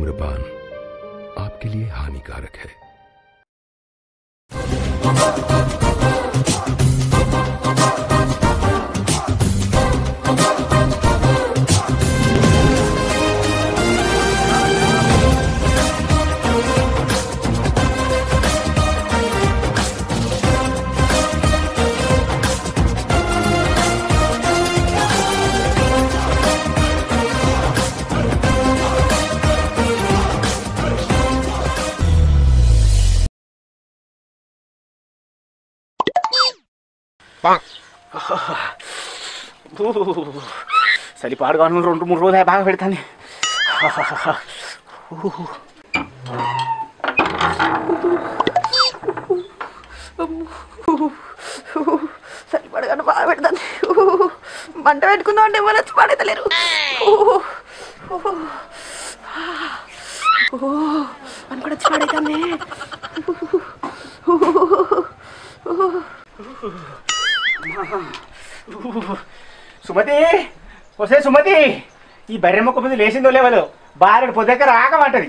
धूम्रपान आपके लिए हानिकारक है సరిపాడుగా రెండు మూడు రోజులు బాగా పెడతాను సరిపడగాను బాగా పెడతాను మంట పెట్టుకుందాం అంటే ఎవరు వచ్చి పాడేతలేరు అని కూడా వచ్చి పాడైతానే సుమతి వస్తే సుమతి ఈ బర్రె మొక్క మీద లేచిందో లేవదు బారెడు పొద్దుక రాకమంటది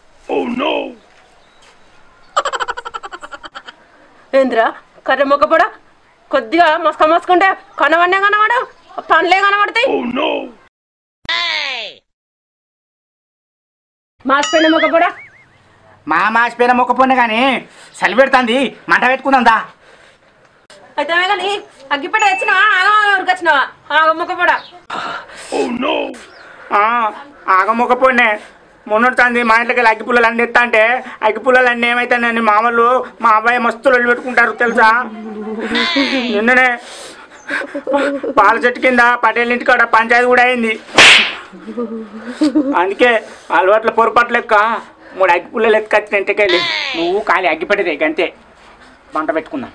ఏంద్రా కర్ర మొక్క కూడా కొద్దిగా మస్క మస్కుంటే కనవన్నే కనవాడు పనులే కనబడతాయి మాసిపోయిన మొక్క కూడా మా మాసిపోయిన మొక్క పొన్న కానీ చలి పెడుతుంది మంట పెట్టుకుందా అయితే కానీ అగ్గిపెట్ట తెచ్చినావా ఆగం ఊరికి వచ్చినావా ఆగ మొక్క కూడా ఆగ మొక్క పొన్నే మొన్నడుతుంది మా ఇంట్లోకి అగ్గి పుల్లలు అన్ని ఎత్తా అంటే అగ్గి పుల్లలు అన్నీ ఏమైతాయని మామూలు మా అబ్బాయి మస్తు లొల్లి పెట్టుకుంటారు తెలుసా నిన్ననే పాల చెట్టు కింద పటేల్ ఇంటి కాడ పంచాయతీ కూడా అయింది అందుకే అలవాట్ల పొరపాటు లెక్క మూడు అగ్గి పుల్లలు ఎత్తుకొచ్చిన ఇంటికెళ్ళి నువ్వు ఖాళీ అగ్గి పెట్టదే అంతే మంట పెట్టుకుందాం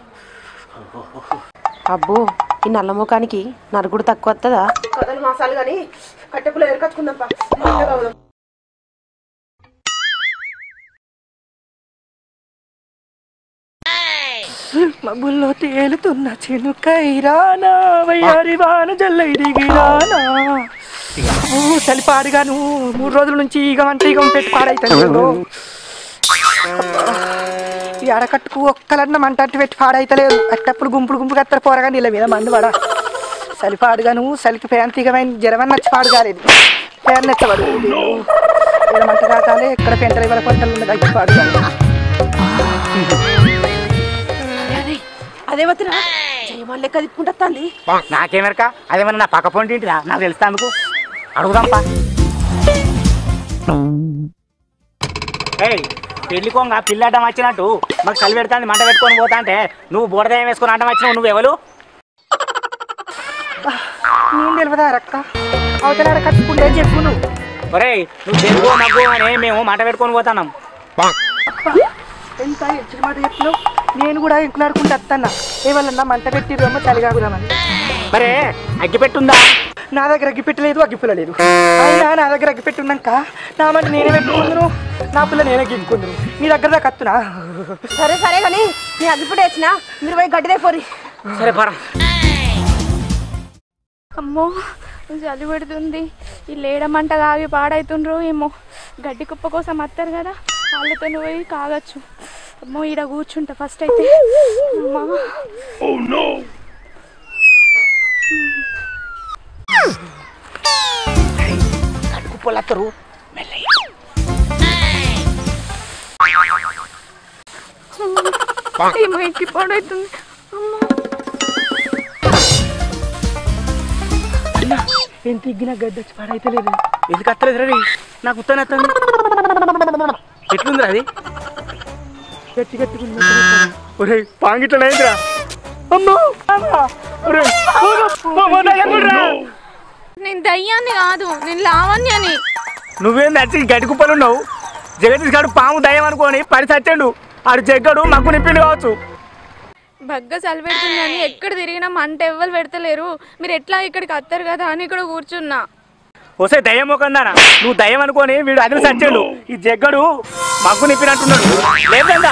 అబ్బో ఈ నల్ల ముఖానికి నరుగుడు తక్కువ వస్తుందా కథలు మాసాలు కానీ కట్టెపులు ఎరకచ్చుకుందాం మబ్బుల్లో తేలుతున్న చినుకైరానా వయ్యారి వాన జల్లై దిగిరానా ఓ చలిపాడుగాను మూడు రోజుల నుంచి ఈగ వంట ఈగ పెట్టి పాడైతాను ఈ అడకట్టుకు ఒక్కలన్న మంట అట్టు పెట్టి పాడైతలేదు అట్టప్పుడు గుంపులు గుంపులు కత్తరు పోరగా నీళ్ళ మీద మండు పడ చలిపాడుగాను చలికి పేంతిగమైన జ్వరమని నచ్చి పాడు కాలేదు పేరు నచ్చబడు మంట కాకాలే ఎక్కడ పెంటలు ఇవ్వాలి పంటలు ఉన్న దగ్గర పాడు అదే వద్దురా జయమాన్ లెక్క తిప్పుకుంటా తల్లి నాకేమెరక అదేమన్నా నా పక్క పొంటి ఇంటిరా నాకు తెలుస్తా అందుకు అడుగుదాంపా ఏయ్ పెళ్లి కొంగ పిల్ల అడ్డం వచ్చినట్టు మాకు చలి పెడుతుంది మంట పెట్టుకొని పోతా అంటే నువ్వు బుడదయం వేసుకొని అడ్డం వచ్చినావు నువ్వు ఎవరు నేను తెలియదా రక్క అవతల కట్టుకుంటే చెప్పు నువ్వు ఒరేయ్ నువ్వు తెలుగు నవ్వు అని మేము మంట పెట్టుకొని పోతున్నాం ఎంత ఇచ్చిన మాట చెప్పినావు నేను కూడా ఇంకులాడుకుంటూ వస్తాను ఏమన్నా మంట పెట్టిరేమో చలిగాగుదామని మరే అగ్గి పెట్టుందా నా దగ్గర అగ్గి పెట్టలేదు అగ్గి పుల్ల లేదు అయినా నా దగ్గర అగ్గి పెట్టున్నాక నా మంట నేనే పెట్టుకుందును నా పిల్ల నేనే గిట్టుకుందును నీ దగ్గర దాకా కత్తునా సరే సరే కానీ నీ అగ్గిపెట్టి వచ్చినా మీరు పోయి గడ్డిదే పోరి సరే పరా అమ్మో చలి పెడుతుంది ఈ లేడమంట కాగి పాడైతుండ్రు ఏమో గడ్డి కుప్ప కోసం వస్తారు కదా వాళ్ళతో పోయి కాగచ్చు అమ్మో ఈడ కూర్చుంటా ఫస్ట్ అయితే అమ్మా కడుపు పొలత్తరు ఏమో ఇంటి పాడైతుంది అమ్మా ఎంత ఇగ్గినా గడ్డి వచ్చి పాడైతే లేదు ఎందుకు అత్తలేదు రవి నాకు ఉత్తనే అత్తంది ఎట్లుంది అది గట్టి గట్టుకుంది ఒరే పాంగిట్లనైందిరా అమ్మో అమ్మా! ఒరేయ్, పోగు, పో, పో, నా ఎదురురా. నేను దయ్యాన్ని కాదు నేను లావణ్యని నువ్వేం నచ్చి గడ్డి కుప్పలు ఉన్నావు జగదీష్ గారు పాము దయ్యం అనుకొని పడి చచ్చాడు ఆడు జగ్గడు మగ్గు నిప్పిండు కావచ్చు బగ్గ చలి పెడుతుందని ఎక్కడ తిరిగినా మంట ఎవ్వరు పెడతలేరు మీరు ఎట్లా ఇక్కడికి వస్తారు కదా అని ఇక్కడ కూర్చున్నా వస్తే దయ్యం ఒకందానా నువ్వు దయ్యం అనుకొని వీడు అదిలి చచ్చాడు ఈ జగ్గడు మగ్గు నిప్పినట్టున్నాడు లేదందా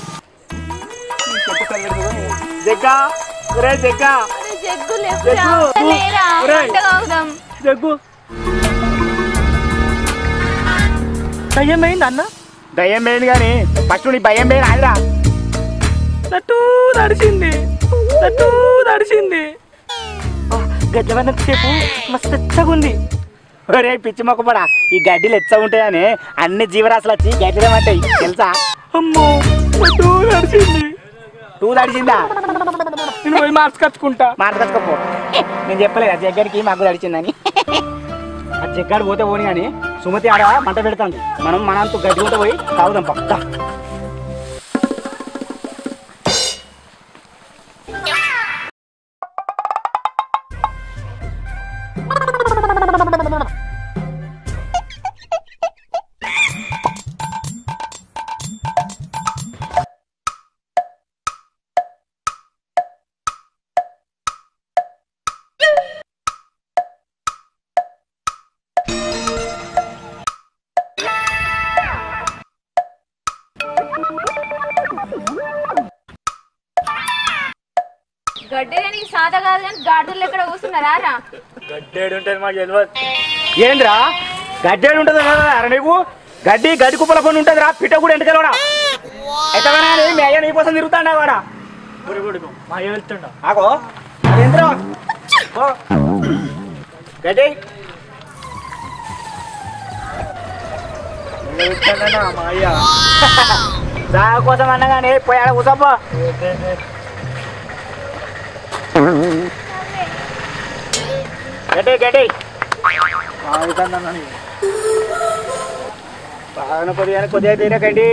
జగ్గా ఒరే జగ్గా జగ్గు జగ్గు, లేరా ఒరేయ్. మంట కాగుదాం జగ్గు దయ్యం అయింది అన్న దయ్యం పోయింది కానీ ఫస్ట్ నీ భయం పోయింది ఆదిరా నట్టు నడిచింది నట్టు నడిచింది గడ్డమైనంతసేపు మస్తు వెచ్చగా ఉంది ఒరే పిచ్చి మొక్కపడా ఈ గడ్డిలు ఎచ్చ ఉంటాయని అన్ని జీవరాశులు వచ్చి గడ్డిలేమంటాయి తెలుసా అమ్మో నట్టు నడిచింది టూ తడిచిందా నేను పోయి మార్చుకొచ్చుకుంటా మార్చుకోపో నేను చెప్పలేదు ఆ జగ్గాడికి మాకు తడిచిందని ఆ జగ్గాడు పోతే పోని కానీ సుమతి ఆడ మంట పెడుతుంది మనం మనంతా గడ్డి ఉంటే పోయి తాగుదాం పక్క గడ్డి నీకు సాదా కాదు కానీ గాడులు ఎక్కడ కూర్చున్నారా రా గడ్డేడు ఉంటుంది మాకు తెలియదు ఏంద్రా గడ్డేడు ఉంటుంది అరే నీకు గడ్డి గడ్డి కుప్పల పని ఉంటుంది రా పిట్ట కూడా ఎంటకెళ్ళడా అయితే మీ అయ్య నీ కోసం తిరుగుతాడా వాడా మా వెళ్తుండ ఆగో అదేంద్రా ఓ. గడ్డి మా అయ్య దాని కోసం అన్నగానే పోయాడ కూసప్ప గడ్డి గడ్డి బాగా కొద్దిగా కొద్దిగా తినకండి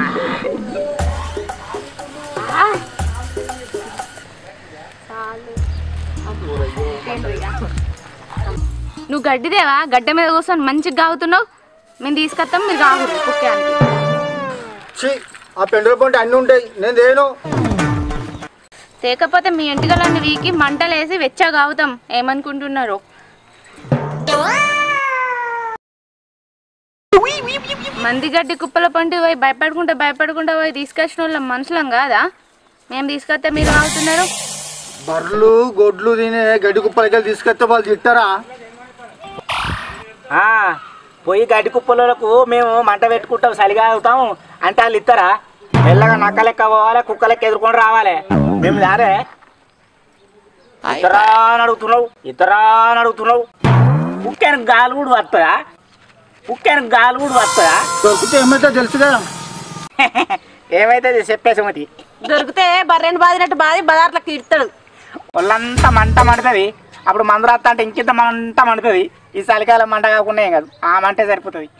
నువ్వు గడ్డిదేవా గడ్డ మీద కూర్చొని మంచిగా గాగుతున్నావు మేము తీసుకొస్తాం మీరు కాకూడదు కుక్కానికి ఛీ, ఆ పెండుల పంట అన్ని ఉంటాయి నేను దేను లేకపోతే మీ ఇంటికలన్నీ వీకి మంటలు వేసి వెచ్చగా కాగుతాం ఏమనుకుంటున్నారు మంది గడ్డి కుప్పల పంటి పోయి భయపడుకుంటా భయపడుకుంటా పోయి తీసుకొచ్చిన వాళ్ళం మనుషులం కాదా మేము తీసుకొస్తే మీరు కాగుతున్నారు బర్రెలు గొడ్లు తినే గడ్డి కుప్పలకి తీసుకొస్తే వాళ్ళు తిట్టారా ఆ, పోయి గడ్డి కుప్పలకు మేము మంట పెట్టుకుంటాం చలిగా అవుతాం అంటే వాళ్ళు ఇస్తారా మెల్లగా నక్క లెక్క పోవాలి కుక్క లెక్క ఎదుర్కొని రావాలి మేము దారే ఇతరా అని అడుగుతున్నావు ఇతరా అని అడుగుతున్నావు కుక్కానికి గాలి కూడా వస్తుందా కుక్కానికి గాలి కూడా వస్తుందా దొరికితే ఏమైతే తెలుసు కదా ఏమైతే చెప్పేసి మరి దొరికితే బర్రెని బాదినట్టు బాది బజార్లకు ఇడతాడు ఒళ్ళంతా మంట మండుతుంది అప్పుడు మందు రాస్తా అంటే ఇంకింత మంట మండుతుంది ఈ చలికాలం మంట కాకుండా ఏం కాదు ఆ మంటే సరిపోతుంది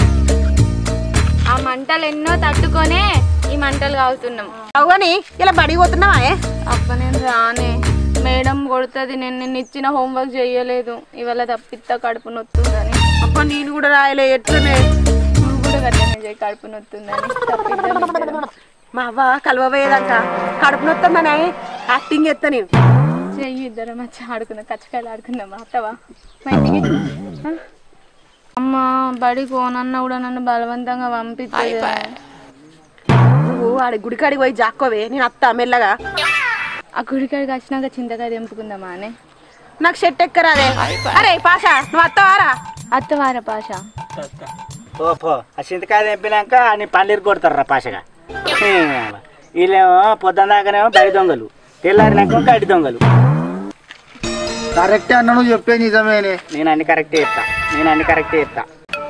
ఆ మంటలు ఎన్నో తట్టుకొనే ఈ మంటలు కాగుతున్నాం అవుని ఇలా బడికి పోతున్నావా ఏ? అప్ప నేను రానే మేడం కొడుతుంది నేను నిన్న ఇచ్చిన హోంవర్క్ చేయలేదు ఇవాళ తప్పిస్తా కడుపు నొత్తుందని అబ్బా నేను కూడా రాయలే ఎట్లనే నువ్వు కూడా గట్లనే చేయి కడుపు నొత్తుందని తప్పిద్దాం ఇద్దరం. మా అవ్వ కలవబోయేదాక కడుపు నొత్తుందని యాక్టింగ్ చేస్తా నేను చెయ్యి ఇద్దరం వచ్చి ఆడుకుందాం కచ్చకాయలు ఆడుకుందాం అత్తవా మా ఇంటికి ఆ? అమ్మ బడి పోనన్నా కూడా నన్ను బలవంతంగా పంపిస్తుంది నువ్వు ఆడ గుడికాడికి పోయి జాక్కోవే నేను అత్త మెల్లగా ఆ గుడికాడికి వచ్చినాక చింతకాయ తెంపుకుందామా అని నాకు షెట్ ఎక్కరాదే అరే పాష నువ్వు అత్తవారా అత్తవార పాష పో పో ఆ చింతకాయ తెంపినాక నీ పన్నీరు కొడతారు పాషగా వీళ్ళేమో పొద్దున దాకానేమో బడి దొంగలు తెల్లారినాక గడ్డి దొంగలు కరెక్టే అన్న నువ్వు చెప్పే నిజమేనే నేను అన్ని కరెక్టే చెప్తా నేను అన్ని కరెక్టే చెప్తా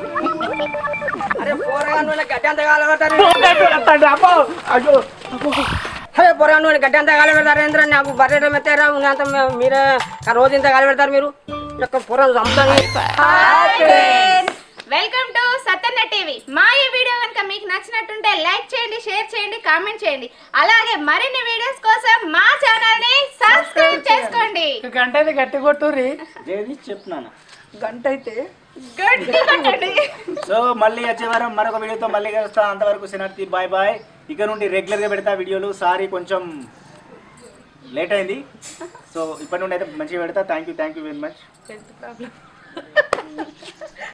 అరే పొరగాను గడ్డి అంతా గాలి పెడతారు ఏంద్రా నాకు బర్రె మెత్తారా అంత మీరే ఆ రోజు ఇంత గాలి పెడతారు మీరు యొక్క పొర చంపుతాను వెల్కమ్ టు సత్యన్న టీవీ మా ఈ వీడియో కనుక మీకు నచ్చినట్టుంటే లైక్ చేయండి షేర్ చేయండి కామెంట్ చేయండి అలాగే మరిన్ని వీడియోస్ కోసం మా ఛానల్ ని సబ్స్క్రైబ్ చేసుకోండి గంట అయితే గట్టి కొట్టుర్రి జగదీష్ చెప్తున్నాను గంట అయితే గట్టి కొట్టండి సో మళ్ళీ వచ్చే వారం మరొక వీడియోతో మళ్ళీ కలుస్తా అంతవరకు సినార్తి బాయ్ బాయ్ ఇక నుండి రెగ్యులర్గా పెడతా వీడియోలు సారీ కొంచెం లేట్ అయింది సో ఇప్పటి నుండి అయితే మంచిగా పెడతా thank you thank you very much